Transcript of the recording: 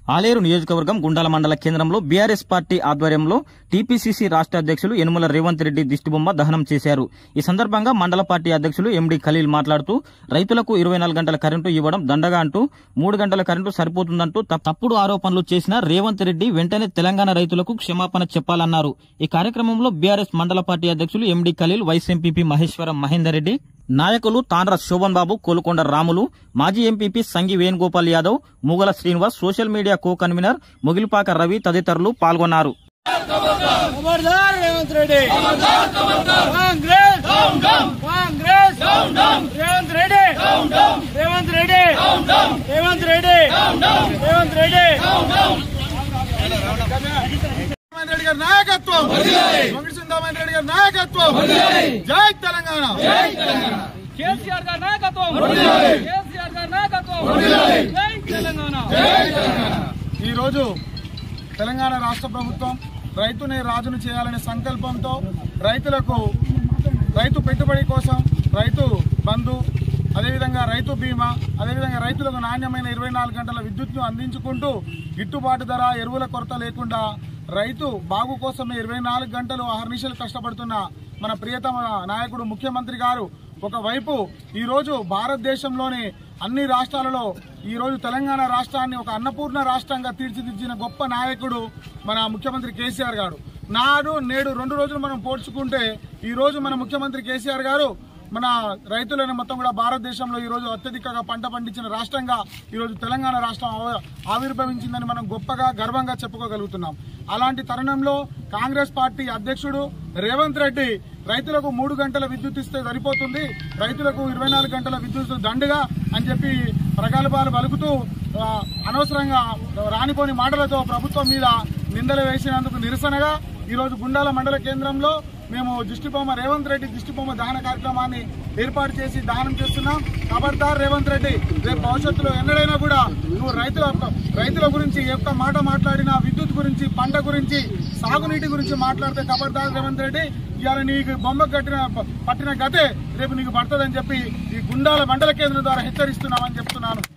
ఆలేరు నియోజకవర్గం గుండాల మండల కేంద్రంలో బీఆర్ఎస్ పార్టీ ఆధ్వర్యంలో టీపీసీసీ రాష్ట్ర అధ్యక్షులు యనుమల రేవంత్ రెడ్డి దిష్టిబొమ్మ దహనం చేశారు ఈ సందర్భంగా మండల పార్టీ అధ్యక్షులు ఎండి ఖలీల్ మాట్లాడుతూ రైతులకు ఇరవై నాలుగు గంటల కరెంటు ఇవ్వడం దండగా అంటూ మూడు గంటల కరెంటు సరిపోతుందంటూ త- తప్పుడు ఆరోపణలు చేసిన రేవంత్ రెడ్డి వెంటనే తెలంగాణ రైతులకు క్షమాపణ చెప్పాలన్నారు ఈ కార్యక్రమంలో బీఆర్ఎస్ మండల పార్టీ అధ్యక్షులు MD Khalil vice MPP Maheshwaram Mahender Reddy నాయకులు తాండ్ర శోభన్ బాబు కోలుకొండ రాములు మాజీ MPP Sangi Venugopal Yadav Mugala Srinivas social media co convener Mugilipaka Ravi తదితరులు పాల్గొన్నారు खबरदार रेवंत रेड्डी कांग्रेस कांग्रेस रेवंत रेड्डी रेवंत रेड्डी रेवंत रेड्डी रेवंत रेड्डी రెడ్డి గారి నాయకత్వం మంగిడి సింధామణి రెడ్డి గారి నాయకత్వం జై తెలంగాణ కేసీఆర్ గారి నాయకత్వం కేసీఆర్ గారి నాయకత్వం జై తెలంగాణ ఈ రోజు తెలంగాణ రాష్ట్ర ప్రభుత్వం రైతుని రాజును చేయాలనే సంకల్పంతో రైతులకు రైతు పెట్టుబడి కోసం రైతు బంధు అదేవిధంగా రైతు బీమా అదేవిధంగా రైతులకు నాణ్యమైన ఇరవై నాలుగు గంటల విద్యుత్ను అందించుకుంటూ గిట్టుబాటు ధర ఎరువుల కొరత లేకుండా రైతు బాగు కోసమే ఇరవై నాలుగు గంటలు అహర్నిశలు కష్టపడుతున్న మన ప్రియతమ నాయకుడు ముఖ్యమంత్రి గారు ఒకవైపు ఈ రోజు భారతదేశంలోని అన్ని రాష్ట్రాలలో ఈ రోజు తెలంగాణ రాష్ట్రాన్ని ఒక అన్నపూర్ణ రాష్ట్రంగా తీర్చిదిద్దిన గొప్ప నాయకుడు మన ముఖ్యమంత్రి కేసీఆర్ గారు నాడు నేడు రెండు రోజులు మనం పోల్చుకుంటే ఈ రోజు మన ముఖ్యమంత్రి కేసీఆర్ గారు మన రైతులను మొత్తం కూడా భారతదేశంలో ఈ రోజు అత్యధికంగా పంట పండించిన రాష్ట్రంగా ఈ రోజు తెలంగాణ రాష్ట్రం ఆవ- ఆవిర్భవించిందని మనం గొప్పగా గర్వంగా చెప్పుకోగలుగుతున్నాం అలాంటి తరుణంలో కాంగ్రెస్ పార్టీ అధ్యక్షుడు రేవంత్ రెడ్డి రైతులకు మూడు గంటల విద్యుత్ ఇస్తే సరిపోతుంది రైతులకు ఇరవై నాలుగు గంటల విద్యుత్ దండుగా అని చెప్పి ప్రగల్భాలు పలుకుతూ ఆ, అనవసరంగా రానిపోని మాటలతో ప్రభుత్వం మీద నిందలు వేసినందుకు నిరసనగా ఈ రోజు గుండాల మండల కేంద్రంలో మేము దిష్టిబొమ్మ రేవంత్ రెడ్డి దిష్టిబొమ్మ దహన కార్యక్రమాన్ని ఏర్పాటు చేసి దహనం చేస్తున్నాం ఖబర్దార్ రేవంత్ రెడ్డి రేపు భవిష్యత్తులో ఎన్నడైనా కూడా నువ్వు రైతుల రైతుల గురించి ఏ ఒక్క మాట మాట్లాడినా విద్యుత్ గురించి పంట గురించి సాగునీటి గురించి మాట్లాడితే ఖబర్దార్ రేవంత్ రెడ్డి ఇవాళ నీకు బొమ్మ కట్టిన పట్టిన గతే రేపు నీకు పడుతుందని చెప్పి ఈ గుండాల మండల కేంద్రం ద్వారా హెచ్చరిస్తున్నామని చెప్తున్నాను